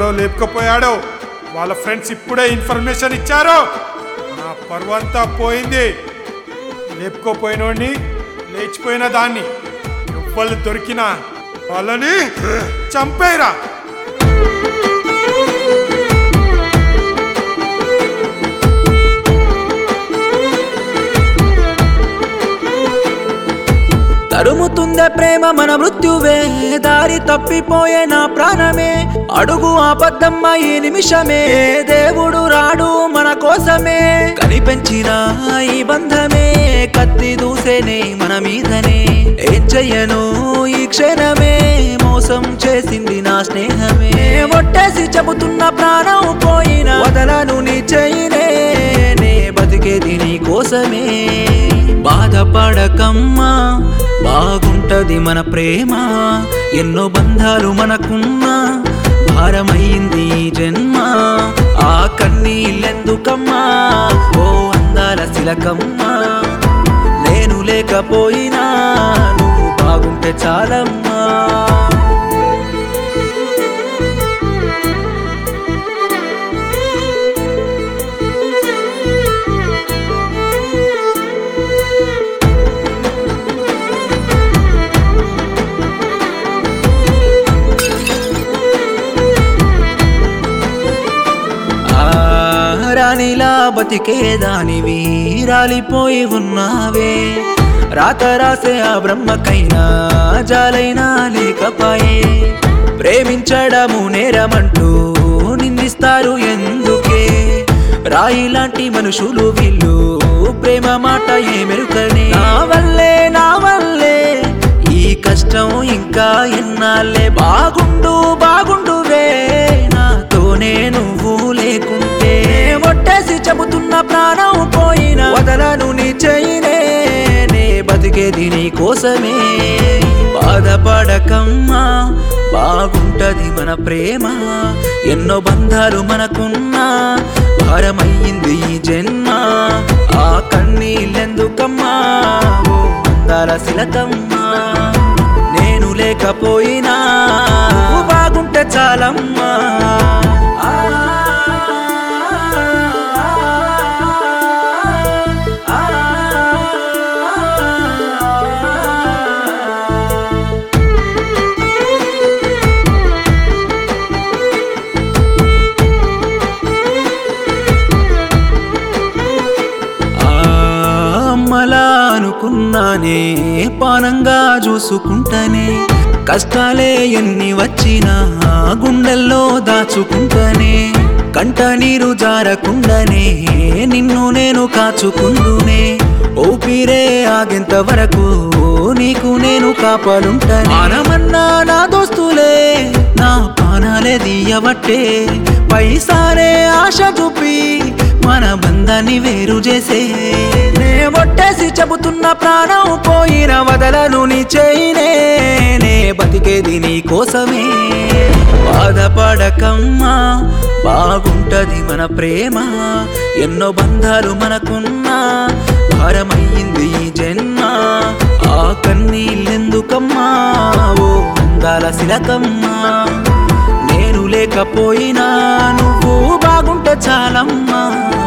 లేపుకపోయాడో వాళ్ళ ఫ్రెండ్స్ ఇప్పుడే ఇన్ఫర్మేషన్ ఇచ్చారు నా పరువంతా పోయింది లేపుకోపోయినోడిని లేచిపోయిన దాన్ని ఎవ్వరు దొరికినా వాళ్ళని చంపేరా తరుముతుందే ప్రేమ మన మృత్యువే దారి తప్పిపోయే నా ప్రాణమే అడుగు ఆపద్దమ్మ ఈ నిమిషమే దేవుడు రాడు మన కోసమే కనిపెంచిన ఈ బంధమే కత్తి దూసేనే మన మీదనే ఏం చెయ్యను ఈ క్షణమే మోసం చేసింది నా స్నేహమే ఒట్టేసి చెబుతున్న ప్రాణం పోయిన వదలను నీ చెయ్యినే నే బతికేది నీ కోసమే బాధపడకమ్మా బాగుంటది మన ప్రేమ ఎన్నో బంధాలు మనకున్నా భారమైంది ఈ జన్మ ఆ కన్నీళ్ళెందుకమ్మా ఓ అందాల శిలకమ్మా నేను లేకపోయినా నువ్వు బాగుంటే చాలమ్మా ఆ రాణిలా బతికేదానివి రాలిపోయి ఉన్నావే రాత రాసే ఆ బ్రహ్మకైనా జాలైనా లేకపాయే ప్రేమించడము నేరమంటూ నిందిస్తారు ఎందుకే రాయి లాంటి మనుషులు వీళ్ళు ప్రేమ మాట ఏ మెరుకనే నా వల్లే నా వల్లే ఈ కష్టం ఇంకా ఎన్నాళ్ళే బాగుండు బాగుండువే నాతోనే నువ్వు లేకుంటే ఒట్టేసి చెబుతున్న ప్రాణం పోయిన వదలను నీ చెయ్యినే నే బతికేది నీ కోసమే బాధపడకమ్మా బాగుంటది మన ప్రేమ ఎన్నో బంధాలు మనకున్నా భారమయ్యింది ఈ జన్మ ఆ కన్నీళ్ళెందుకమ్మా ఓ అందాల శిలకమ్మా నేను లేకపోయినా నువ్వు బాగుంటే చాలమ్మా ఆ, ఆ, ఆ. ఆ అమ్మలా అనుకున్నానే పానంగా చూసుకుంటానే కష్టాలే ఎన్ని వచ్చినా గుండెల్లో దాచుకుంటానే కంట నీరు జారకుండానే నిన్ను నేను కాచుకుందునే ఊపిరే ఆగేంత వరకు నీకు నేను కాపాడుంటాను ఆనమన్నా నా దోస్తులే నా పానాలే దీయబట్టే పైసారే ఆశ చూపి మన బంధాన్ని వేరు చేసే నే ఒట్టేసి చెబుతున్న ప్రాణం పోయిన వదలను నీ చేయినే నే బతికేది నీ కోసమే బాధపడకమ్మా బాగుంటది మన ప్రేమ ఎన్నో బంధాలు మనకున్నా భారమయ్యింది ఈ జన్మ ఆ కన్నీళ్ళెందుకమ్మా ఓ అందాల శిలకమ్మా నేను లేకపోయినా నువ్వు బాగుంటే చాలమ్మా